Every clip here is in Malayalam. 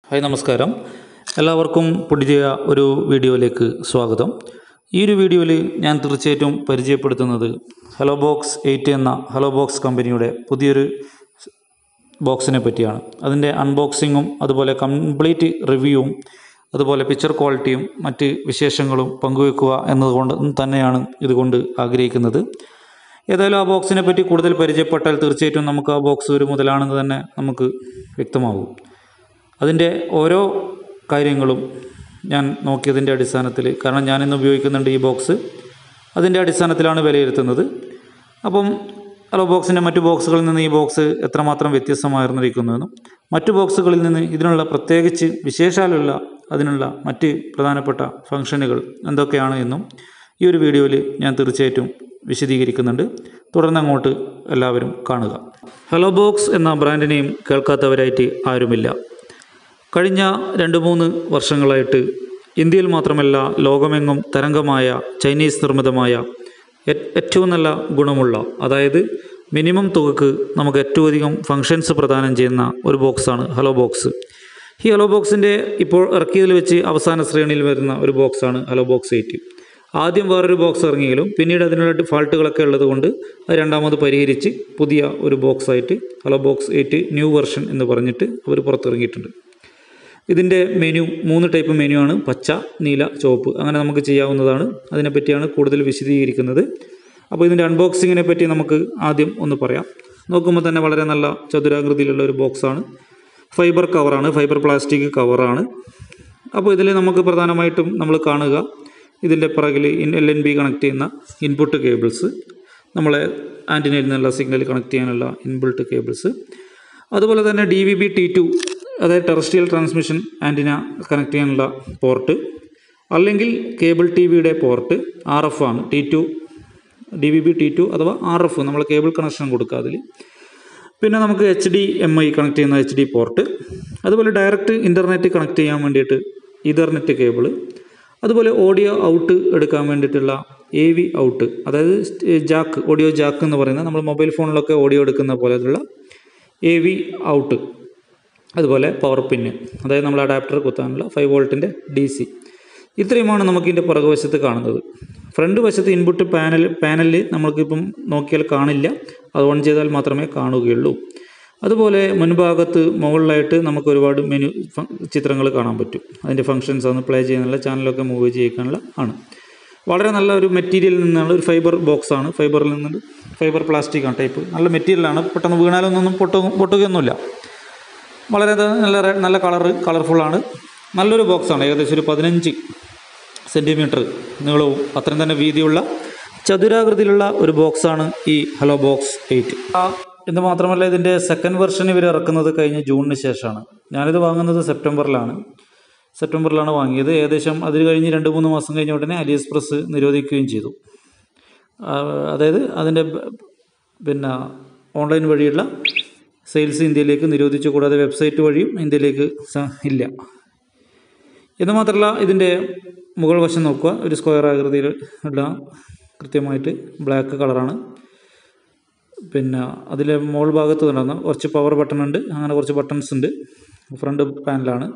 ഹായ് നമസ്കാരം എല്ലാവർക്കും പുതിയ ഒരു വീഡിയോയിലേക്ക് സ്വാഗതം ഈ ഒരു വീഡിയോയിൽ ഞാൻ തീർച്ചയായിട്ടും പരിചയപ്പെടുത്തുന്നത് ഹലോ ബോക്സ് എയ്റ്റ് എന്ന ഹലോ ബോക്സ് കമ്പനിയുടെ പുതിയൊരു ബോക്സിനെ പറ്റിയാണ് അതിൻ്റെ അൺബോക്സിങ്ങും അതുപോലെ കംപ്ലീറ്റ് റിവ്യൂവും അതുപോലെ പിക്ചർ ക്വാളിറ്റിയും മറ്റ് വിശേഷങ്ങളും പങ്കുവെക്കുക എന്നതുകൊണ്ട് തന്നെയാണ് ഇതുകൊണ്ട് ആഗ്രഹിക്കുന്നത് ഏതായാലും ആ ബോക്സിനെ പറ്റി കൂടുതൽ പരിചയപ്പെട്ടാൽ തീർച്ചയായിട്ടും നമുക്ക് ആ ബോക്സ് ഒരു മുതലാണെന്ന് തന്നെ നമുക്ക് വ്യക്തമാകും അതിൻ്റെ ഓരോ കാര്യങ്ങളും ഞാൻ നോക്കിയതിൻ്റെ അടിസ്ഥാനത്തിൽ കാരണം ഞാൻ ഇന്ന് ഉപയോഗിക്കുന്നുണ്ട് ഈ ബോക്സ് അതിൻ്റെ അടിസ്ഥാനത്തിലാണ് വിലയിരുത്തുന്നത് അപ്പം ഹലോ ബോക്സിൻ്റെ മറ്റു ബോക്സുകളിൽ നിന്ന് ഈ ബോക്സ് എത്രമാത്രം വ്യത്യസ്തമായിരുന്നിരിക്കുന്നുവെന്നും മറ്റു ബോക്സുകളിൽ നിന്ന് ഇതിനുള്ള പ്രത്യേകിച്ച് വിശേഷാലുള്ള അതിനുള്ള മറ്റ് പ്രധാനപ്പെട്ട ഫംഗ്ഷനുകൾ എന്തൊക്കെയാണ് എന്നും ഈ ഒരു വീഡിയോയിൽ ഞാൻ തീർച്ചയായിട്ടും വിശദീകരിക്കുന്നുണ്ട് തുടർന്ന് അങ്ങോട്ട് എല്ലാവരും കാണുക ഹലോ ബോക്സ് എന്ന ബ്രാൻഡ് നെയിം കേൾക്കാത്തവരായിട്ട് ആരുമില്ല കഴിഞ്ഞ രണ്ട് മൂന്ന് വർഷങ്ങളായിട്ട് ഇന്ത്യയിൽ മാത്രമല്ല ലോകമെങ്ങും തരംഗമായ ചൈനീസ് നിർമ്മിതമായ ഏ- ഏറ്റവും നല്ല ഗുണമുള്ള അതായത് മിനിമം തുകക്ക് നമുക്ക് ഏറ്റവും അധികം ഫങ്ഷൻസ് പ്രദാനം ചെയ്യുന്ന ഒരു ബോക്സാണ് ഹലോ ബോക്സ് ഈ ഹലോ ബോക്സിൻ്റെ ഇപ്പോൾ ഇറക്കിയതിൽ വെച്ച് അവസാന ശ്രേണിയിൽ വരുന്ന ഒരു ബോക്സാണ് ഹലോ ബോക്സ് എയ്റ്റ് ആദ്യം വേറൊരു ബോക്സ് ഇറങ്ങിയെങ്കിലും പിന്നീട് അതിനുള്ള ഫാൾട്ടുകളൊക്കെ ഉള്ളതുകൊണ്ട് അത് രണ്ടാമത് പരിഹരിച്ച് പുതിയ ഒരു ബോക്സായിട്ട് hello box eight new version എന്ന് പറഞ്ഞിട്ട് അവർ പുറത്തിറങ്ങിയിട്ടുണ്ട് ഇതിൻ്റെ മെനു മൂന്ന് ടൈപ്പ് മെനു ആണ് പച്ച നീല ചുവപ്പ് അങ്ങനെ നമുക്ക് ചെയ്യാവുന്നതാണ് അതിനെപ്പറ്റിയാണ് കൂടുതൽ വിശദീകരിക്കുന്നത് അപ്പോൾ ഇതിൻ്റെ അൺബോക്സിങ്ങിനെ പറ്റി നമുക്ക് ആദ്യം ഒന്ന് പറയാം നോക്കുമ്പോൾ തന്നെ വളരെ നല്ല ചതുരാകൃതിയിലുള്ള ഒരു ബോക്സാണ് ഫൈബർ കവറാണ് ഫൈബർ പ്ലാസ്റ്റിക് കവറാണ് അപ്പോൾ ഇതിൽ നമുക്ക് പ്രധാനമായിട്ടും നമ്മൾ കാണുക ഇതിൻ്റെ പിറകിൽ എൽ എൻ ബി കണക്ട് ചെയ്യുന്ന ഇൻപുട്ട് കേബിൾസ് നമ്മളെ ആൻറ്റിനയിൽ നിന്നുള്ള സിഗ്നൽ കണക്ട് ചെയ്യാനുള്ള ഇൻബിൾട്ട് കേബിൾസ് അതുപോലെ തന്നെ D V B T two അതായത് ടെറസ്ട്രിയൽ ട്രാൻസ്മിഷൻ ആൻറ്റിന കണക്ട് ചെയ്യാനുള്ള പോർട്ട് അല്ലെങ്കിൽ കേബിൾ ടി വിയുടെ പോർട്ട് ആർ എഫ് ആണ് T two D V B T two അഥവാ ആർ എഫ് നമ്മൾ കേബിൾ കണക്ഷൻ കൊടുക്കുക അതിൽ പിന്നെ നമുക്ക് H D M I connect ചെയ്യുന്ന എച്ച് ഡി പോർട്ട് അതുപോലെ ഡയറക്റ്റ് ഇൻ്റർനെറ്റ് കണക്ട് ചെയ്യാൻ വേണ്ടിയിട്ട് ഇതർനെറ്റ് കേബിള് അതുപോലെ ഓഡിയോ ഔട്ട് എടുക്കാൻ വേണ്ടിയിട്ടുള്ള എ വി ഔട്ട് അതായത് ജാക്ക് ഓഡിയോ ജാക്ക് എന്ന് പറയുന്ന നമ്മൾ മൊബൈൽ ഫോണിലൊക്കെ ഓഡിയോ എടുക്കുന്ന പോലെയുള്ള എ വി ഔട്ട് അതുപോലെ പവർ പിന്ന് അതായത് നമ്മൾ അഡാപ്റ്റർ കുത്താനുള്ള ഫൈവ് വോൾട്ടിൻ്റെ ഡി സി ഇത്രയുമാണ് നമുക്കിതിൻ്റെ പുറകുവശത്ത് കാണുന്നത് ഫ്രണ്ട് വശത്ത് ഇൻപുട്ട് പാനൽ പാനലിൽ നമ്മൾക്കിപ്പം നോക്കിയാൽ കാണില്ല അത് ഓൺ ചെയ്താൽ മാത്രമേ കാണുകയുള്ളൂ അതുപോലെ മുൻഭാഗത്ത് മുകളിലായിട്ട് നമുക്ക് ഒരുപാട് മെനു ചിത്രങ്ങൾ കാണാൻ പറ്റും അതിൻ്റെ ഫങ്ഷൻസ് ആണ് പ്ലേ ചെയ്യാനുള്ള ചാനലൊക്കെ മൂവ് ചെയ്യിക്കാനുള്ള ആണ് വളരെ നല്ല ഒരു മെറ്റീരിയലിൽ നിന്നാണ് ഒരു ഫൈബർ ബോക്സ് ആണ് ഫൈബറിൽ നിന്നുണ്ട് ഫൈബർ പ്ലാസ്റ്റിക് ആണ് ടൈപ്പ് നല്ല മെറ്റീരിയലാണ് പെട്ടെന്ന് വീണാലൊന്നും പൊട്ടു പൊട്ടുകയൊന്നുമില്ല വളരെ ഇത് നല്ല റെ- നല്ല കളറ് കളർഫുള്ളാണ് നല്ലൊരു ബോക്സാണ് ഏകദേശം ഒരു പതിനഞ്ച് സെൻറ്റിമീറ്റർ നീളവും അത്രയും തന്നെ വീതിയുള്ള ചതുരാകൃതിയിലുള്ള ഒരു ബോക്സാണ് ഈ ഹലോ ബോക്സ് എയ്റ്റ് ഇത് മാത്രമല്ല ഇതിൻ്റെ സെക്കൻഡ് വെർഷൻ ഇവർ ഇറക്കുന്നത് കഴിഞ്ഞ ജൂണിന് ശേഷമാണ് ഞാനിത് വാങ്ങുന്നത് സെപ്റ്റംബറിലാണ് സെപ്റ്റംബറിലാണ് വാങ്ങിയത് ഏകദേശം അതിൽ കഴിഞ്ഞ് രണ്ട് മൂന്ന് മാസം കഴിഞ്ഞ ഉടനെ അലി എക്സ്പ്രസ് നിരോധിക്കുകയും ചെയ്തു ആ, അതായത് അതിൻ്റെ ബ- പിന്നെ ഓൺലൈൻ വഴിയുള്ള സെയിൽസ് ഇന്ത്യയിലേക്ക് നിരോധിച്ചു കൂടാതെ വെബ്സൈറ്റ് വഴിയും ഇന്ത്യയിലേക്ക് സ- ഇല്ല എന്ന് മാത്രമല്ല ഇതിൻ്റെ മുകൾ വശം നോക്കുക ഒരു സ്ക്വയർ ആകൃതിയിൽ ഉള്ള കൃത്യമായിട്ട് ബ്ലാക്ക് കളറാണ് പിന്നെ അതിലെ മുകൾ ഭാഗത്ത് നടന്ന കുറച്ച് പവർ ബട്ടൺ ഉണ്ട് അങ്ങനെ കുറച്ച് ബട്ടൺസ് ഉണ്ട് ഫ്രണ്ട് പാനലാണ്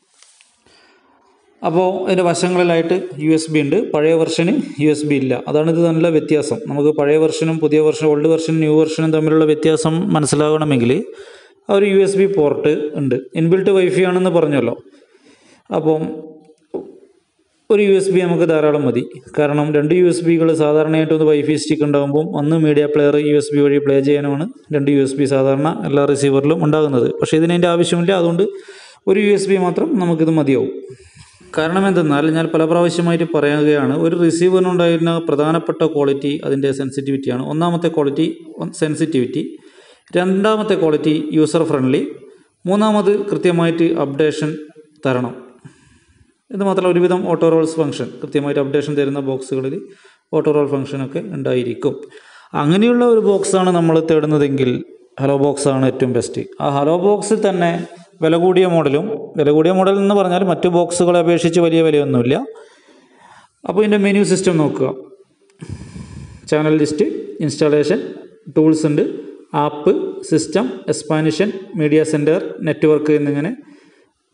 അപ്പോൾ ഇതിൻ്റെ വശങ്ങളിലായിട്ട് യു എസ് ബി ഉണ്ട് പഴയ വെർഷന് യു എസ് ബി ഇല്ല അതാണ് ഇത് നല്ല വ്യത്യാസം നമുക്ക് പഴയ വെർഷനും പുതിയ വെർഷൻ ഓൾഡ് വെർഷനും ന്യൂ വെർഷനും തമ്മിലുള്ള വ്യത്യാസം മനസ്സിലാകണമെങ്കിൽ ആ ഒരു യു എസ് ബി പോർട്ട് ഉണ്ട് ഇൻബിൽട്ട് വൈഫൈ ആണെന്ന് പറഞ്ഞല്ലോ അപ്പം ഒരു യു എസ് ബി നമുക്ക് ധാരാളം മതി കാരണം രണ്ട് യു എസ് ബികൾ സാധാരണയായിട്ട് ഒന്ന് വൈഫൈ സ്റ്റിക്ക് ഉണ്ടാകുമ്പോൾ ഒന്ന് media player U S B വഴി പ്ലേ ചെയ്യാനുമാണ് രണ്ട് യു എസ് ബി സാധാരണ എല്ലാ റിസീവറിലും ഉണ്ടാകുന്നത് പക്ഷേ ഇതിന് അതിൻ്റെ ആവശ്യമില്ല അതുകൊണ്ട് ഒരു യു എസ് ബി മാത്രം നമുക്കിത് മതിയാവും കാരണം എന്തെന്നാൽ ഞാൻ പല പ്രാവശ്യമായിട്ട് പറയുകയാണ് ഒരു റിസീവറിനുണ്ടായിരുന്ന പ്രധാനപ്പെട്ട ക്വാളിറ്റി അതിൻ്റെ സെൻസിറ്റിവിറ്റിയാണ് ഒന്നാമത്തെ ക്വാളിറ്റി സെൻസിറ്റിവിറ്റി രണ്ടാമത്തെ ക്വാളിറ്റി യൂസർ ഫ്രണ്ട്ലി മൂന്നാമത് കൃത്യമായിട്ട് അപ്ഡേഷൻ തരണം ഇത് മാത്രമല്ല ഒരുവിധം ഓട്ടോ റോൾസ് ഫംഗ്ഷൻ കൃത്യമായിട്ട് അപ്ഡേഷൻ തരുന്ന ബോക്സുകളിൽ ഓട്ടോ റോൾ ഫംഗ്ഷനൊക്കെ ഉണ്ടായിരിക്കും അങ്ങനെയുള്ള ഒരു ബോക്സാണ് നമ്മൾ തേടുന്നതെങ്കിൽ ഹലോ ബോക്സ് ആണ് ഏറ്റവും ബെസ്റ്റ് ആ ഹലോ ബോക്സിൽ തന്നെ വില കൂടിയ മോഡലും വില കൂടിയ മോഡൽ എന്ന് പറഞ്ഞാൽ മറ്റു ബോക്സുകളെ അപേക്ഷിച്ച് വലിയ വിലയൊന്നുമില്ല അപ്പോൾ ഇതിൻ്റെ മെനു സിസ്റ്റം നോക്കുക ചാനൽ ലിസ്റ്റ് ഇൻസ്റ്റാളേഷൻ ടൂൾസ് ഉണ്ട് app system expansion media centre network എന്നിങ്ങനെ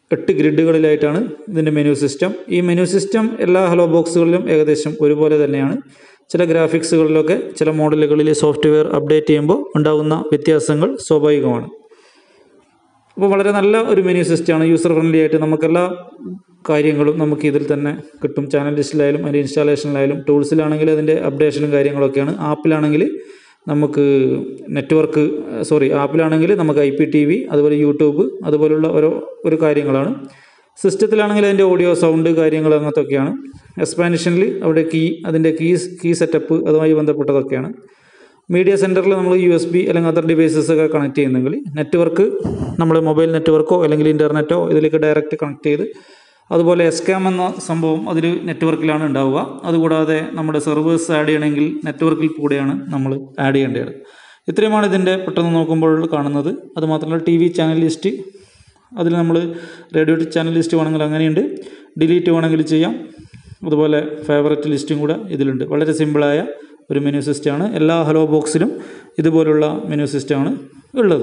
എട്ട് ഗ്രിഡുകളിലായിട്ടാണ് ഇതിൻ്റെ മെനു സിസ്റ്റം ഈ മെനു സിസ്റ്റം എല്ലാ ഹലോ ബോക്സുകളിലും ഏകദേശം ഒരുപോലെ തന്നെയാണ് ചില ഗ്രാഫിക്സുകളിലൊക്കെ ചില മോഡലുകളിൽ സോഫ്റ്റ്വെയർ അപ്ഡേറ്റ് ചെയ്യുമ്പോൾ ഉണ്ടാകുന്ന വ്യത്യാസങ്ങൾ സ്വാഭാവികമാണ് അപ്പോൾ വളരെ നല്ല ഒരു മെനു സിസ്റ്റമാണ് യൂസർ ഫ്രണ്ട്ലി ആയിട്ട് നമുക്കെല്ലാ കാര്യങ്ങളും നമുക്ക് ഇതിൽ തന്നെ കിട്ടും ചാനൽ ലിസ്റ്റിലായാലും അതിൻ്റെ ഇൻസ്റ്റാളേഷനിലായാലും ടൂൾസിലാണെങ്കിൽ അതിൻ്റെ അപ്ഡേഷനും കാര്യങ്ങളൊക്കെയാണ് ആപ്പിലാണെങ്കിൽ നമുക്ക് നെറ്റ്വർക്ക് സോറി ആപ്പിലാണെങ്കിൽ നമുക്ക് ഐ പി ടി വി അതുപോലെ യൂട്യൂബ് അതുപോലുള്ള ഓരോ ഒരു കാര്യങ്ങളാണ് സിസ്റ്റത്തിലാണെങ്കിൽ അതിൻ്റെ ഓഡിയോ സൗണ്ട് കാര്യങ്ങൾ അങ്ങനത്തെ ഒക്കെയാണ് എക്സ്പാൻഷനിൽ അവിടെ കീ അതിൻ്റെ കീസ് കീ സെറ്റപ്പ് അതുമായി ബന്ധപ്പെട്ടതൊക്കെയാണ് മീഡിയ സെൻറ്ററിൽ നമ്മൾ യു എസ് ബി അല്ലെങ്കിൽ അതർ ഡിവൈസസ് ഒക്കെ കണക്ട് ചെയ്യുന്നെങ്കിൽ നെറ്റ്വർക്ക് നമ്മൾ മൊബൈൽ നെറ്റ്വർക്കോ അല്ലെങ്കിൽ ഇൻ്റർനെറ്റോ ഇതിലേക്ക് ഡയറക്റ്റ് കണക്ട് ചെയ്ത് അതുപോലെ എസ്കാം എന്ന സംഭവം അതിൽ നെറ്റ്വർക്കിലാണ് ഉണ്ടാവുക അതുകൂടാതെ നമ്മുടെ സെർവേഴ്സ് ആഡ് ചെയ്യണമെങ്കിൽ നെറ്റ്വർക്കിൽ കൂടെയാണ് നമ്മൾ ആഡ് ചെയ്യേണ്ടത് ഇത്രയുമാണ് ഇതിൻ്റെ പെട്ടെന്ന് നോക്കുമ്പോൾ കാണുന്നത് അതുമാത്രമല്ല ടി വി ചാനൽ ലിസ്റ്റ് അതിൽ നമ്മൾ റേഡിയോ ചാനൽ ലിസ്റ്റ് വേണമെങ്കിൽ അങ്ങനെയുണ്ട് ഡിലീറ്റ് വേണമെങ്കിൽ ചെയ്യാം അതുപോലെ ഫേവററ്റ് ലിസ്റ്റും കൂടെ ഇതിലുണ്ട് വളരെ സിമ്പിളായ ഒരു മെനു സിസ്റ്റമാണ് എല്ലാ ഹലോ ബോക്സിലും ഇതുപോലുള്ള മെനു സിസ്റ്റമാണ് ഉള്ളത്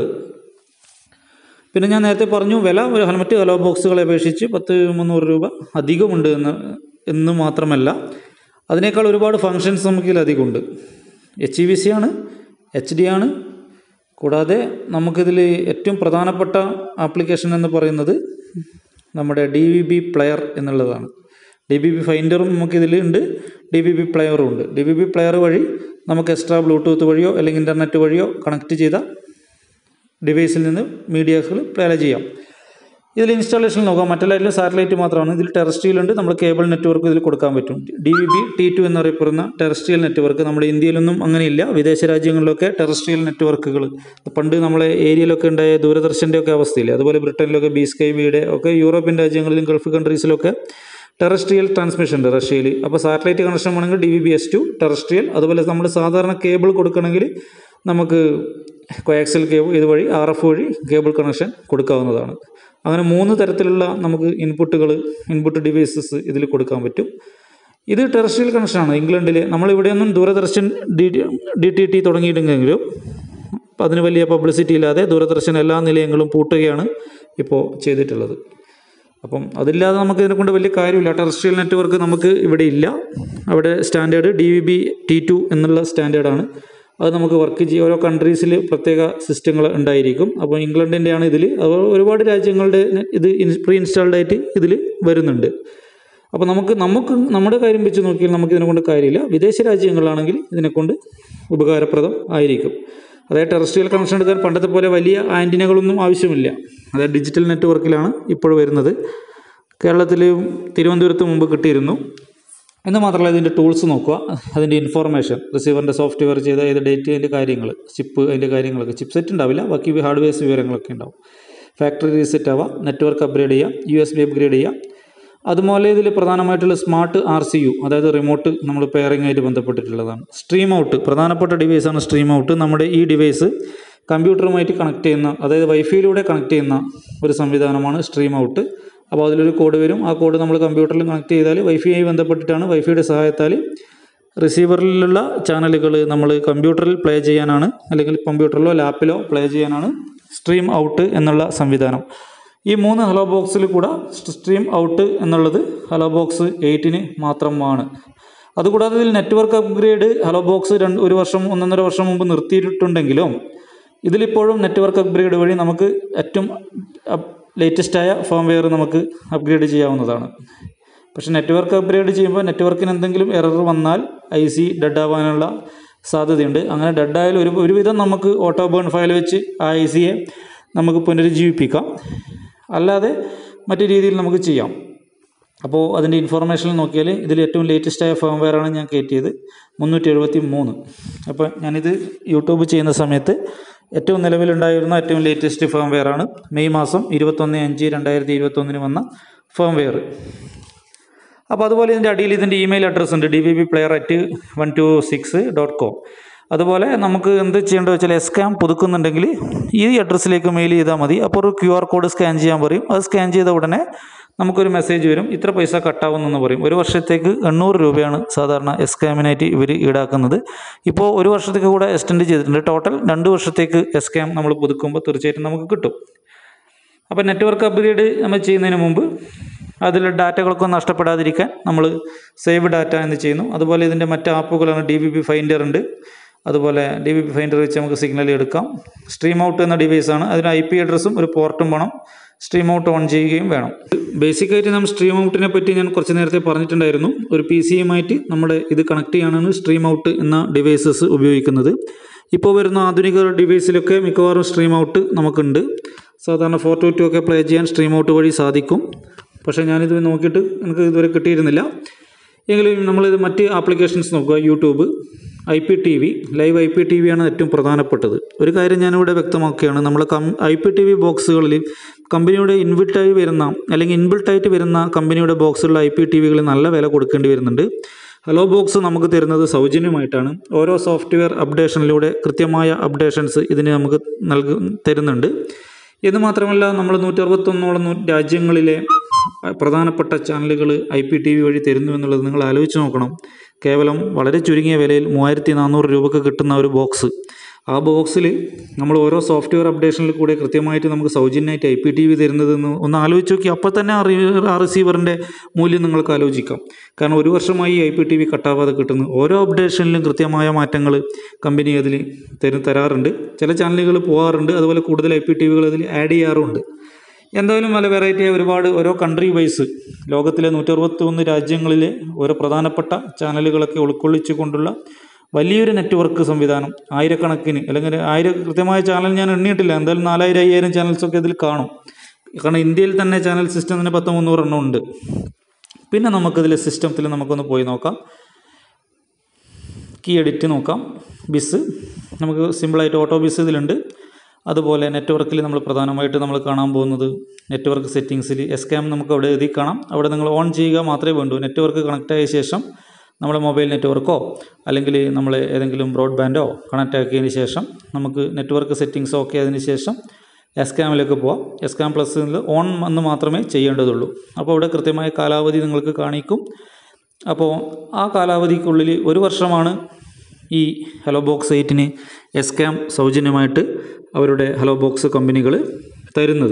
പിന്നെ ഞാൻ നേരത്തെ പറഞ്ഞു വില ഒരു ഹെൽമറ്റ് ഹലോ ബോക്സുകളെ അപേക്ഷിച്ച് പത്ത് മുന്നൂറ് രൂപ അധികമുണ്ട് എന്ന് എന്ന് മാത്രമല്ല അതിനേക്കാൾ ഒരുപാട് ഫങ്ഷൻസ് നമുക്ക് ഇതിൽ അധികമുണ്ട് എച്ച് ഇ വി സി ആണ് എച്ച് ഡി ആണ് കൂടാതെ നമുക്കിതിൽ ഏറ്റവും പ്രധാനപ്പെട്ട ആപ്ലിക്കേഷൻ എന്ന് പറയുന്നത് നമ്മുടെ ഡി വി ബി പ്ലെയർ എന്നുള്ളതാണ് ഡി ബി ബി ഫൈൻഡറും നമുക്കിതിൽ ഉണ്ട് ഡി ബി ബി പ്ലെയറും ഉണ്ട് ഡി ബി ബി പ്ലെയർ വഴി നമുക്ക് എക്സ്ട്രാ ബ്ലൂടൂത്ത് വഴിയോ അല്ലെങ്കിൽ ഇൻ്റർനെറ്റ് വഴിയോ കണക്ട് ചെയ്ത ഡിവൈസിൽ നിന്ന് മീഡിയകൾ പ്ലേ ചെയ്യാം ഇതിൽ ഇൻസ്റ്റാളേഷൻ നോക്കാം മറ്റെല്ലാവരിലും സാറ്റലൈറ്റ് മാത്രമാണ് ഇതിൽ ടെറസ്ട്രിയൽ ഉണ്ട് നമ്മൾ കേബിൾ നെറ്റ്വർക്ക് ഇതിൽ കൊടുക്കാൻ പറ്റും D V B T two എന്നറിയപ്പെടുന്ന ടെറസ്ട്രിയൽ നെറ്റ്വർക്ക് നമ്മുടെ ഇന്ത്യയിലൊന്നും അങ്ങനെയില്ല വിദേശ രാജ്യങ്ങളിലൊക്കെ ടെറസ്ട്രിയൽ നെറ്റ്വർക്കുകൾ പണ്ട് നമ്മളെ ഏരിയയിലൊക്കെ ഉണ്ടായ ദൂരദർശൻ്റെ ഒക്കെ അവസ്ഥയില്ലേ അതുപോലെ ബ്രിട്ടനിലൊക്കെ ബി സ്കൈ ബിയുടെ ഒക്കെ യൂറോപ്യൻ രാജ്യങ്ങളിലും ഗൾഫ് കൺട്രീസിലൊക്കെ ടെറസ്ട്രിയൽ ട്രാൻസ്മിഷൻ ഉണ്ട് റഷ്യയിൽ അപ്പോൾ സാറ്റലൈറ്റ് കണക്ഷൻ വേണമെങ്കിൽ D V B S two terrestrial അതുപോലെ നമ്മൾ സാധാരണ കേബിൾ കൊടുക്കണമെങ്കിൽ നമുക്ക് കോയാക്സൽ കേബിൾ ഇതുവഴി ആർ എഫ് വഴി കേബിൾ കണക്ഷൻ കൊടുക്കാവുന്നതാണ് അങ്ങനെ മൂന്ന് തരത്തിലുള്ള നമുക്ക് ഇൻപുട്ടുകൾ ഇൻപുട്ട് ഡിവൈസസ് ഇതിൽ കൊടുക്കാൻ പറ്റും ഇത് ടെറസ്ട്രിയൽ കണക്ഷനാണ് ഇംഗ്ലണ്ടിൽ നമ്മളിവിടെയൊന്നും Doordarshan D D T T തുടങ്ങിയിട്ടുണ്ടെങ്കിലും അതിന് വലിയ പബ്ലിസിറ്റി ഇല്ലാതെ ദൂരദർശൻ എല്ലാ നിലയങ്ങളും പൂട്ടുകയാണ് ഇപ്പോൾ ചെയ്തിട്ടുള്ളത് അപ്പം അതില്ലാതെ നമുക്ക് ഇതിനെ കൊണ്ട് വലിയ കാര്യമില്ല ടെറസ്ട്രിയൽ നെറ്റ്വർക്ക് നമുക്ക് ഇവിടെ ഇല്ല അവിടെ standard D V B T two എന്നുള്ള സ്റ്റാൻഡേർഡാണ് അത് നമുക്ക് വർക്ക് ചെയ്യും ഓരോ കൺട്രീസിൽ പ്രത്യേക സിസ്റ്റങ്ങൾ ഉണ്ടായിരിക്കും അപ്പോൾ ഇംഗ്ലണ്ടിൻ്റെ ആണ് ഇതിൽ അപ്പോൾ ഒരുപാട് രാജ്യങ്ങളുടെ ഇത് പ്രീ ഇൻസ്റ്റാൾഡ് ആയിട്ട് ഇതിൽ വരുന്നുണ്ട് അപ്പോൾ നമുക്ക് നമുക്ക് നമ്മുടെ കാര്യം വെച്ച് നോക്കിയാൽ നമുക്ക് ഇതിനെ കൊണ്ട് കാര്യമില്ല വിദേശ രാജ്യങ്ങളാണെങ്കിൽ ഇതിനെക്കൊണ്ട് ഉപകാരപ്രദം ആയിരിക്കും അതായത് ടെറസ്ട്രിയൽ കണക്ഷൻ എടുക്കാൻ പണ്ടത്തെ പോലെ വലിയ ആൻറ്റിനകളൊന്നും ആവശ്യമില്ല അതായത് ഡിജിറ്റൽ നെറ്റ്വർക്കിലാണ് ഇപ്പോൾ വരുന്നത് കേരളത്തിൽ തിരുവനന്തപുരത്ത് മുമ്പ് കിട്ടിയിരുന്നു എന്ന് മാത്രമല്ല ഇതിൻ്റെ ടൂൾസ് നോക്കുക അതിൻ്റെ ഇൻഫോർമേഷൻ റിസീവറിൻ്റെ സോഫ്റ്റ്വെയർ ചെയ്ത ഏത് ഡേറ്റ് അതിൻ്റെ കാര്യങ്ങൾ ചിപ്പ് അതിൻ്റെ കാര്യങ്ങളൊക്കെ ചിപ്പ് സെറ്റ് ഉണ്ടാവില്ല ബാക്കി ഹാർഡ്വെയർസ് വിവരങ്ങളൊക്കെ ഉണ്ടാവും ഫാക്ടറി റീസെറ്റ് ആവാം നെറ്റ്വർക്ക് അപ്ഗ്രേഡ് ചെയ്യാം യു എസ് ബി അപ്ഗ്രേഡ് ചെയ്യാം അതുപോലെ ഇതിൽ പ്രധാനമായിട്ടുള്ള സ്മാർട്ട് ആർ സി യു അതായത് റിമോട്ട് നമ്മൾ പെയറിംഗ് ആയിട്ട് ബന്ധപ്പെട്ടിട്ടുള്ളതാണ് സ്ട്രീം ഔട്ട് പ്രധാനപ്പെട്ട ഡിവൈസാണ് സ്ട്രീം ഔട്ട് നമ്മുടെ ഈ ഡിവൈസ് കമ്പ്യൂട്ടറുമായിട്ട് കണക്ട് ചെയ്യുന്ന അതായത് വൈഫൈയിലൂടെ കണക്ട് ചെയ്യുന്ന ഒരു സംവിധാനമാണ് സ്ട്രീം ഔട്ട് അപ്പോൾ അതിലൊരു കോഡ് വരും ആ കോഡ് നമ്മൾ കമ്പ്യൂട്ടറിൽ കണക്ട് ചെയ്താൽ വൈഫൈയായി ബന്ധപ്പെട്ടിട്ടാണ് വൈഫൈയുടെ സഹായത്താൽ റിസീവറിലുള്ള ചാനലുകൾ നമ്മൾ കമ്പ്യൂട്ടറിൽ പ്ലേ ചെയ്യാനാണ് അല്ലെങ്കിൽ കമ്പ്യൂട്ടറിലോ ലാപ്പിലോ പ്ലേ ചെയ്യാനാണ് സ്ട്രീം ഔട്ട് എന്നുള്ള സംവിധാനം ഈ മൂന്ന് ഹലോ ബോക്സിൽ കൂടെ സ്ട്രീം ഔട്ട് എന്നുള്ളത് ഹലോ ബോക്സ് എയ്റ്റിന് മാത്രമാണ് അതുകൂടാതെ ഇതിൽ നെറ്റ്വർക്ക് അപ്ഗ്രേഡ് ഹലോ ബോക്സ് രണ്ട് ഒരു വർഷം ഒന്നൊന്നര വർഷം മുമ്പ് നിർത്തിയിട്ടുണ്ടെങ്കിലും ഇതിലിപ്പോഴും നെറ്റ്വർക്ക് അപ്ഗ്രേഡ് വഴി നമുക്ക് ഏറ്റവും ലേറ്റസ്റ്റായ ഫേംവെയർ നമുക്ക് അപ്ഗ്രേഡ് ചെയ്യാവുന്നതാണ് പക്ഷേ നെറ്റ്വർക്ക് അപ്ഗ്രേഡ് ചെയ്യുമ്പോൾ നെറ്റ്വർക്കിന് എന്തെങ്കിലും എറർ വന്നാൽ ഐ സി ഡെഡ് ആവാനുള്ള സാധ്യതയുണ്ട് അങ്ങനെ ഡെഡ് ആയാലും ഒരു ഒരുവിധം നമുക്ക് ഓട്ടോ ബേൺ ഫയൽ വെച്ച് ആ ഐ സിയെ നമുക്ക് പുനരുജ്ജീവിപ്പിക്കാം അല്ലാതെ മറ്റു രീതിയിൽ നമുക്ക് ചെയ്യാം അപ്പോൾ അതിൻ്റെ ഇൻഫോർമേഷൻ നോക്കിയാൽ ഇതിൽ ഏറ്റവും ലേറ്റസ്റ്റായ ഫേംവെയറാണ് ഞാൻ കയറ്റിയത് മുന്നൂറ്റി എഴുപത്തി മൂന്ന് അപ്പോൾ ഞാനിത് യൂട്യൂബ് ചെയ്യുന്ന സമയത്ത് ഏറ്റവും നിലവിലുണ്ടായിരുന്ന ഏറ്റവും ലേറ്റസ്റ്റ് ഫേംവെയറാണ് മെയ് മാസം ഇരുപത്തൊന്ന് അഞ്ച് രണ്ടായിരത്തി ഇരുപത്തൊന്നിന് വന്ന ഫേംവെയർ അപ്പോൾ അതുപോലെ ഇതിൻ്റെ അടിയിൽ ഇതിൻ്റെ ഇമെയിൽ അഡ്രസ്സ് ഉണ്ട് D V B player at one two six dot com അതുപോലെ നമുക്ക് എന്ത് ചെയ്യേണ്ടത് വെച്ചാൽ എസ്കാം പുതുക്കുന്നുണ്ടെങ്കിൽ ഈ അഡ്രസ്സിലേക്ക് മെയിൽ ചെയ്താൽ മതി അപ്പോൾ ഒരു ക്യു ആർ കോഡ് സ്കാൻ ചെയ്യാൻ പറയും അത് സ്കാൻ ചെയ്ത ഉടനെ നമുക്കൊരു മെസ്സേജ് വരും ഇത്ര പൈസ കട്ടാവുന്നെന്ന് പറയും ഒരു വർഷത്തേക്ക് എണ്ണൂറ് രൂപയാണ് സാധാരണ എസ്കാമിനായിട്ട് ഇവർ ഈടാക്കുന്നത് ഇപ്പോൾ ഒരു വർഷത്തേക്ക് കൂടെ എക്സ്റ്റെൻഡ് ചെയ്തിട്ടുണ്ട് ടോട്ടൽ രണ്ട് വർഷത്തേക്ക് എസ്കാം നമ്മൾ പുതുക്കുമ്പോൾ തീർച്ചയായിട്ടും നമുക്ക് കിട്ടും അപ്പോൾ നെറ്റ്വർക്ക് അപ്ഗ്രേഡ് നമ്മൾ ചെയ്യുന്നതിന് മുമ്പ് അതിലെ ഡാറ്റകളൊക്കെ നഷ്ടപ്പെടാതിരിക്കാൻ നമ്മൾ സേവ് ഡാറ്റ എന്ന് ചെയ്യുന്നു അതുപോലെ ഇതിൻ്റെ മറ്റ് ആപ്പുകളാണ് ഡി ബി പി ഫൈൻഡർ ഉണ്ട് അതുപോലെ ഡി ബി പി ഫൈൻഡർ വെച്ച് നമുക്ക് സിഗ്നൽ എടുക്കാം സ്ട്രീം ഔട്ട് എന്ന ഡിവൈസാണ് അതിന് ഐ പി അഡ്രസ്സും ഒരു പോർട്ടും വേണം സ്ട്രീം ഔട്ട് ഓൺ ചെയ്യുകയും വേണം ബേസിക്കായിട്ട് നമ്മൾ സ്ട്രീം ഔട്ടിനെ പറ്റി ഞാൻ കുറച്ച് നേരത്തെ പറഞ്ഞിട്ടുണ്ടായിരുന്നു ഒരു പി സിയുമായിട്ട് നമ്മുടെ ഇത് കണക്ട് ചെയ്യാനാണ് സ്ട്രീം ഔട്ട് എന്ന ഡിവൈസസ് ഉപയോഗിക്കുന്നത് ഇപ്പോൾ വരുന്ന ആധുനിക ഡിവൈസിലൊക്കെ മിക്കവാറും സ്ട്രീം ഔട്ട് നമുക്കുണ്ട് സാധാരണ ഫോർ ടു ടു ഒക്കെ പ്ലേ ചെയ്യാൻ സ്ട്രീം ഔട്ട് വഴി സാധിക്കും പക്ഷേ ഞാനിത് നോക്കിയിട്ട് എനിക്ക് ഇതുവരെ കിട്ടിയിരുന്നില്ല എങ്കിലും നമ്മളിത് മറ്റ് ആപ്ലിക്കേഷൻസ് നോക്കുക YouTube I P T V live I P T വിയാണ് ഏറ്റവും പ്രധാനപ്പെട്ടത് ഒരു കാര്യം ഞാനിവിടെ വ്യക്തമാക്കുകയാണ് നമ്മൾ കം ഐ പി ടി വി ബോക്സുകളിൽ കമ്പനിയുടെ ഇൻബിൽട്ടായി വരുന്ന അല്ലെങ്കിൽ ഇൻബിൽട്ടായിട്ട് വരുന്ന കമ്പനിയുടെ ബോക്സുള്ള ഐ പി ടി വികളിൽ നല്ല വില കൊടുക്കേണ്ടി വരുന്നുണ്ട് ഹലോ ബോക്സ് നമുക്ക് തരുന്നത് സൗജന്യമായിട്ടാണ് ഓരോ സോഫ്റ്റ്വെയർ അപ്ഡേഷനിലൂടെ കൃത്യമായ അപ്ഡേഷൻസ് ഇതിന് നമുക്ക് നൽകു തരുന്നുണ്ട് എന്ന് മാത്രമല്ല നമ്മൾ നൂറ്ററുപത്തൊന്നോളം നൂ- രാജ്യങ്ങളിലെ പ്രധാനപ്പെട്ട ചാനലുകൾ ഐ പി ടി വി വഴി തരുന്നു എന്നുള്ളത് നിങ്ങൾ ആലോചിച്ച് നോക്കണം കേവലം വളരെ ചുരുങ്ങിയ വിലയിൽ മൂവായിരത്തി നാനൂറ് രൂപക്ക് കിട്ടുന്ന ഒരു ബോക്സ് ആ ബോക്സിൽ നമ്മൾ ഓരോ സോഫ്റ്റ്വെയർ അപ്ഡേഷനിൽ കൂടെ കൃത്യമായിട്ട് നമുക്ക് സൗജന്യമായിട്ട് ഐ പി ടി വി തരുന്നതെന്ന് ഒന്ന് ആലോചിച്ച് നോക്കി അപ്പോൾ തന്നെ ആ റി- ആ റിസീവറിൻ്റെ മൂല്യം നിങ്ങൾക്ക് ആലോചിക്കാം കാരണം ഒരു വർഷമായി ഐ പി ടി വി കട്ടാവാതെ കിട്ടുന്നു ഓരോ അപ്ഡേഷനിലും കൃത്യമായ മാറ്റങ്ങൾ കമ്പനി അതിൽ തരും തരാറുണ്ട് ചില ചാനലുകൾ പോകാറുണ്ട് അതുപോലെ കൂടുതൽ ഐ പി ടി വികൾ അതിൽ ആഡ് ചെയ്യാറുമുണ്ട് എന്തായാലും നല്ല വെറൈറ്റി ഒരുപാട് ഓരോ കൺട്രി വൈസ് ലോകത്തിലെ നൂറ്ററുപത്തി ഒന്ന് രാജ്യങ്ങളിലെ ഓരോ പ്രധാനപ്പെട്ട ചാനലുകളൊക്കെ ഉൾക്കൊള്ളിച്ചു കൊണ്ടുള്ള വലിയൊരു നെറ്റ്വർക്ക് സംവിധാനം ആയിരക്കണക്കിന് അല്ലെങ്കിൽ ആയിരം കൃത്യമായ ചാനൽ ഞാൻ എണ്ണിയിട്ടില്ല എന്തായാലും നാലായിരം അയ്യായിരം ചാനൽസൊക്കെ ഇതിൽ കാണും കാരണം ഇന്ത്യയിൽ തന്നെ ചാനൽ സിസ്റ്റം തന്നെ പത്ത് മുന്നൂറെണ്ണം ഉണ്ട് പിന്നെ നമുക്കിതിൽ സിസ്റ്റത്തിൽ നമുക്കൊന്ന് പോയി നോക്കാം കീ എഡിറ്റ് നോക്കാം ബിസ് നമുക്ക് സിമ്പിളായിട്ട് ഓട്ടോ ബിസ് ഇതിലുണ്ട് അതുപോലെ നെറ്റ്വർക്കിൽ നമ്മൾ പ്രധാനമായിട്ട് നമ്മൾ കാണാൻ പോകുന്നത് നെറ്റ്വർക്ക് സെറ്റിങ്സിൽ എസ് ക്യാം നമുക്ക് അവിടെ എഴുതി കാണാം അവിടെ നിങ്ങൾ ഓൺ ചെയ്യുക മാത്രമേ വേണ്ടൂ നെറ്റ്വർക്ക് കണക്റ്റ് ആയ ശേഷം നമ്മുടെ മൊബൈൽ നെറ്റ്വർക്കോ അല്ലെങ്കിൽ നമ്മൾ ഏതെങ്കിലും ബ്രോഡ്ബാൻഡോ കണക്റ്റ് ആക്കിയതിന് ശേഷം നമുക്ക് നെറ്റ്വർക്ക് സെറ്റിങ്സ് ഓക്കെ ആയതിനു ശേഷം എസ് ക്യാമിലേക്ക് പോവാം എസ് ക്യാം പ്ലസ് ഓൺ എന്ന് മാത്രമേ ചെയ്യേണ്ടതുള്ളൂ അപ്പോൾ അവിടെ കൃത്യമായ കാലാവധി നിങ്ങൾക്ക് കാണിക്കും അപ്പോൾ ആ കാലാവധിക്കുള്ളിൽ ഒരു വർഷമാണ് ഈ ഹലോ ബോക്സ് എയ്റ്റിന് എസ് ക്യാം സൗജന്യമായിട്ട് അവരുടെ ഹലോ ബോക്സ് കമ്പനികൾ തരുന്നത്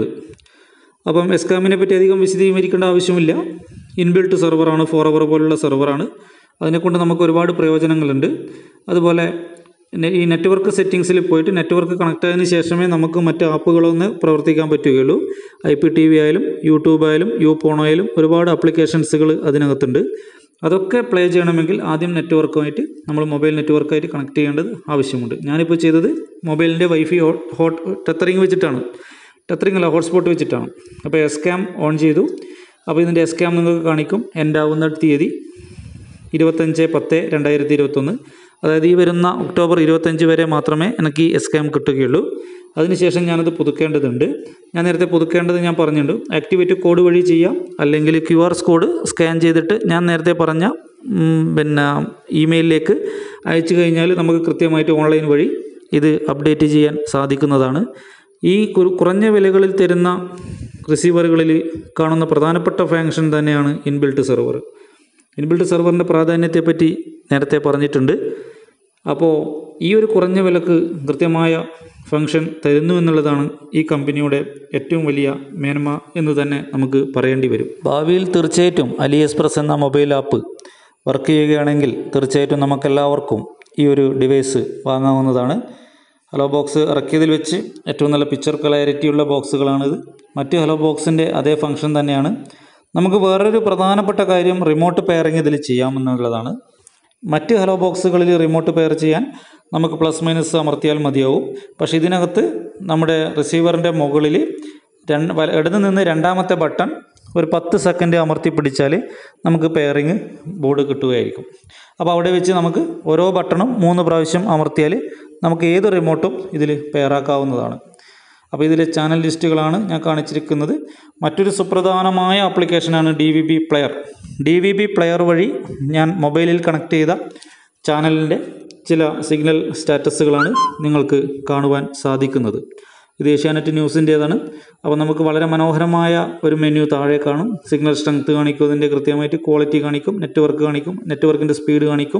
അപ്പം എസ് ക്യാമിനെ പറ്റി അധികം വിശദീകരിക്കേണ്ട ആവശ്യമില്ല ഇൻബിൽട്ട് സെർവറാണ് ഫോർ അവർ പോലുള്ള സെർവറാണ് അതിനെക്കൊണ്ട് നമുക്ക് ഒരുപാട് പ്രയോജനങ്ങളുണ്ട് അതുപോലെ നെ- ഈ നെറ്റ്വർക്ക് സെറ്റിങ്സിൽ പോയിട്ട് നെറ്റ്വർക്ക് കണക്ട് ആയതിനു ശേഷമേ നമുക്ക് മറ്റ് ആപ്പുകളൊന്ന് പ്രവർത്തിക്കാൻ പറ്റുകയുള്ളൂ ഐ പി ടി വി ആയാലും യൂട്യൂബ് ആയാലും യു പോൺ ആയാലും ഒരുപാട് ആപ്ലിക്കേഷൻസുകൾ അതിനകത്തുണ്ട് അതൊക്കെ പ്ലേ ചെയ്യണമെങ്കിൽ ആദ്യം നെറ്റ്വർക്കുമായിട്ട് നമ്മൾ മൊബൈൽ നെറ്റ്വർക്കായിട്ട് കണക്ട് ചെയ്യേണ്ടത് ആവശ്യമുണ്ട് ഞാനിപ്പോൾ ചെയ്തത് മൊബൈലിൻ്റെ വൈഫൈ ഹോട്ട് ടെത്തറിങ് വെച്ചിട്ടാണ് ടെത്തറിങ് അല്ല ഹോട്ട്സ്പോട്ട് വെച്ചിട്ടാണ് അപ്പോൾ എസ് ക്യാം ഓൺ ചെയ്തു അപ്പോൾ ഇതിൻ്റെ എസ് ക്യാം നിങ്ങൾക്ക് കാണിക്കും എൻ്റെ ആവുന്ന തീയതി ഇരുപത്തഞ്ച് പത്ത് രണ്ടായിരത്തി ഇരുപത്തൊന്ന് അതായത് ഈ വരുന്ന ഒക്ടോബർ ഇരുപത്തഞ്ച് വരെ മാത്രമേ എനിക്ക് ഈ എസ് ക്യാം കിട്ടുകയുള്ളൂ അതിനുശേഷം ഞാനത് പുതുക്കേണ്ടതുണ്ട് ഞാൻ നേരത്തെ പുതുക്കേണ്ടത് ഞാൻ പറഞ്ഞിട്ടുണ്ട് ആക്ടിവേറ്റ് കോഡ് വഴി ചെയ്യാം അല്ലെങ്കിൽ ക്യു ആർ കോഡ് സ്കാൻ ചെയ്തിട്ട് ഞാൻ നേരത്തെ പറഞ്ഞ ഉം, പിന്നെ ഇമെയിലിലേക്ക് അയച്ചു കഴിഞ്ഞാൽ നമുക്ക് കൃത്യമായിട്ട് ഓൺലൈൻ വഴി ഇത് അപ്ഡേറ്റ് ചെയ്യാൻ സാധിക്കുന്നതാണ് ഈ കുറ- കുറഞ്ഞ വിലകളിൽ തരുന്ന റിസീവറുകളിൽ കാണുന്ന പ്രധാനപ്പെട്ട ഫാങ്ഷൻ തന്നെയാണ് ഇൻബിൽട്ട് സെർവർ ഇൻബിൽട്ട് സെർവറിൻ്റെ പ്രാധാന്യത്തെപ്പറ്റി നേരത്തെ പറഞ്ഞിട്ടുണ്ട് അപ്പോൾ ഈ ഒരു കുറഞ്ഞ വിലക്ക് കൃത്യമായ ഫങ്ഷൻ തരുന്നു എന്നുള്ളതാണ് ഈ കമ്പനിയുടെ ഏറ്റവും വലിയ മേന്മ എന്ന് തന്നെ നമുക്ക് പറയേണ്ടി വരും ഭാവിയിൽ തീർച്ചയായിട്ടും അലി എക്സ്പ്രസ് എന്ന മൊബൈൽ ആപ്പ് വർക്ക് ചെയ്യുകയാണെങ്കിൽ തീർച്ചയായിട്ടും നമുക്കെല്ലാവർക്കും ഈ ഒരു ഡിവൈസ് വാങ്ങാവുന്നതാണ് ഹലോ ബോക്സ് ഇറക്കിയതിൽ വെച്ച് ഏറ്റവും നല്ല പിക്ചർ ക്ലാരിറ്റി ഉള്ള ബോക്സുകളാണിത് മറ്റ് ഹലോ ബോക്സിൻ്റെ അതേ ഫങ്ഷൻ തന്നെയാണ് നമുക്ക് വേറൊരു പ്രധാനപ്പെട്ട കാര്യം റിമോട്ട് പെയറിങ് ഇതിൽ ചെയ്യാമെന്നുള്ളതാണ് മറ്റ് ഹലോ ബോക്സുകളിൽ റിമോട്ട് പെയർ ചെയ്യാൻ നമുക്ക് പ്ലസ് മൈനസ് അമർത്തിയാൽ മതിയാവും പക്ഷേ ഇതിനകത്ത് നമ്മുടെ റിസീവറിൻ്റെ മുകളിൽ രണ്ട് വല- ഇടത് നിന്ന് രണ്ടാമത്തെ ബട്ടൺ ഒരു പത്ത് സെക്കൻഡ് അമർത്തി പിടിച്ചാൽ നമുക്ക് പെയറിങ് ബോർഡ് കിട്ടുകയായിരിക്കും അപ്പോൾ അവിടെ വെച്ച് നമുക്ക് ഓരോ ബട്ടണും മൂന്ന് പ്രാവശ്യം അമർത്തിയാൽ നമുക്ക് ഏത് റിമോട്ടും ഇതിൽ പെയറാക്കാവുന്നതാണ് അപ്പോൾ ഇതിലെ ചാനൽ ലിസ്റ്റുകളാണ് ഞാൻ കാണിച്ചിരിക്കുന്നത് മറ്റൊരു സുപ്രധാനമായ ആപ്ലിക്കേഷനാണ് D V B player D V B player വഴി ഞാൻ മൊബൈലിൽ കണക്ട് ചെയ്ത ചാനലിൻ്റെ ചില സിഗ്നൽ സ്റ്റാറ്റസുകളാണ് നിങ്ങൾക്ക് കാണുവാൻ സാധിക്കുന്നത് ഇത് ഏഷ്യാനെറ്റ് ന്യൂസിൻ്റേതാണ് അപ്പോൾ നമുക്ക് വളരെ മനോഹരമായ ഒരു മെനു താഴെ കാണും സിഗ്നൽ സ്ട്രെങ്ത് കാണിക്കും അതിൻ്റെ കൃത്യമായിട്ട് ക്വാളിറ്റി കാണിക്കും നെറ്റ്വർക്ക് കാണിക്കും നെറ്റ്വർക്കിൻ്റെ സ്പീഡ് കാണിക്കും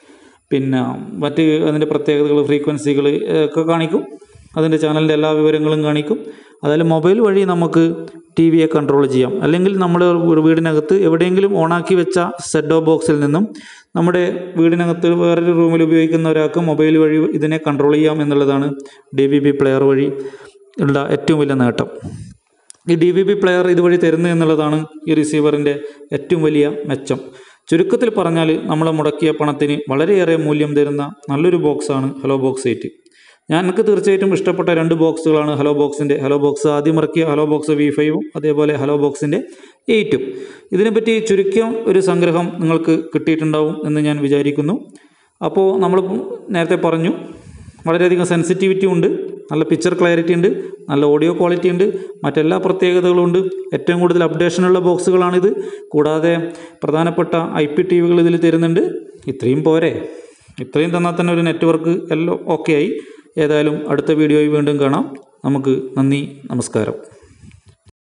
പിന്നെ മറ്റ് അതിൻ്റെ പ്രത്യേകതകൾ ഫ്രീക്വൻസികൾ ഒക്കെ കാണിക്കും അതിൻ്റെ ചാനലിൻ്റെ എല്ലാ വിവരങ്ങളും കാണിക്കും അതായത് മൊബൈൽ വഴി നമുക്ക് ടി വിയെ കൺട്രോൾ ചെയ്യാം അല്ലെങ്കിൽ നമ്മുടെ ഒരു വീടിനകത്ത് എവിടെയെങ്കിലും ഓണാക്കി വെച്ച സെറ്റ് ഓഫ് ബോക്സിൽ നിന്നും നമ്മുടെ വീടിനകത്ത് വേറൊരു റൂമിൽ ഉപയോഗിക്കുന്ന ഒരാൾക്ക് മൊബൈൽ വഴി ഇതിനെ കൺട്രോൾ ചെയ്യാം എന്നുള്ളതാണ് ഡി വി ബി പ്ലെയർ വഴി ഉള്ള ഏറ്റവും വലിയ നേട്ടം ഈ ഡി വി ബി പ്ലെയർ ഇതുവഴി തരുന്നു എന്നുള്ളതാണ് ഈ റിസീവറിൻ്റെ ഏറ്റവും വലിയ മെച്ചം ചുരുക്കത്തിൽ പറഞ്ഞാൽ നമ്മൾ മുടക്കിയ പണത്തിന് വളരെയേറെ മൂല്യം തരുന്ന നല്ലൊരു ബോക്സാണ് ഹലോ ബോക്സ് എയ്റ്റ് ഞാൻ എനിക്ക് തീർച്ചയായിട്ടും ഇഷ്ടപ്പെട്ട രണ്ട് ബോക്സുകളാണ് ഹലോ ബോക്സിൻ്റെ ഹലോ ബോക്സ് ആദ്യം ഇറക്കിയ ഹലോ ബോക്സ് വി ഫൈവും അതേപോലെ ഹലോ ബോക്സിൻ്റെ എയ്റ്റും ഇതിനെപ്പറ്റി ചുരുക്കം ഒരു സംഗ്രഹം നിങ്ങൾക്ക് കിട്ടിയിട്ടുണ്ടാവും എന്ന് ഞാൻ വിചാരിക്കുന്നു അപ്പോൾ നമ്മൾ നേരത്തെ പറഞ്ഞു വളരെയധികം സെൻസിറ്റിവിറ്റി ഉണ്ട് നല്ല പിക്ചർ ക്ലാരിറ്റി ഉണ്ട് നല്ല ഓഡിയോ ക്വാളിറ്റി ഉണ്ട് മറ്റെല്ലാ പ്രത്യേകതകളും ഉണ്ട് ഏറ്റവും കൂടുതൽ അപ്ഡേഷനുള്ള ബോക്സുകളാണിത് കൂടാതെ പ്രധാനപ്പെട്ട ഐ പി ടി വികൾ ഇതിൽ തരുന്നുണ്ട് ഇത്രയും പോരെ ഇത്രയും തന്നാൽ തന്നെ ഒരു നെറ്റ്വർക്ക് എല്ലാം ഓക്കെ ആയി ഏതായാലും അടുത്ത വീഡിയോയിൽ വീണ്ടും കാണാം നമുക്ക് നന്ദി നമസ്കാരം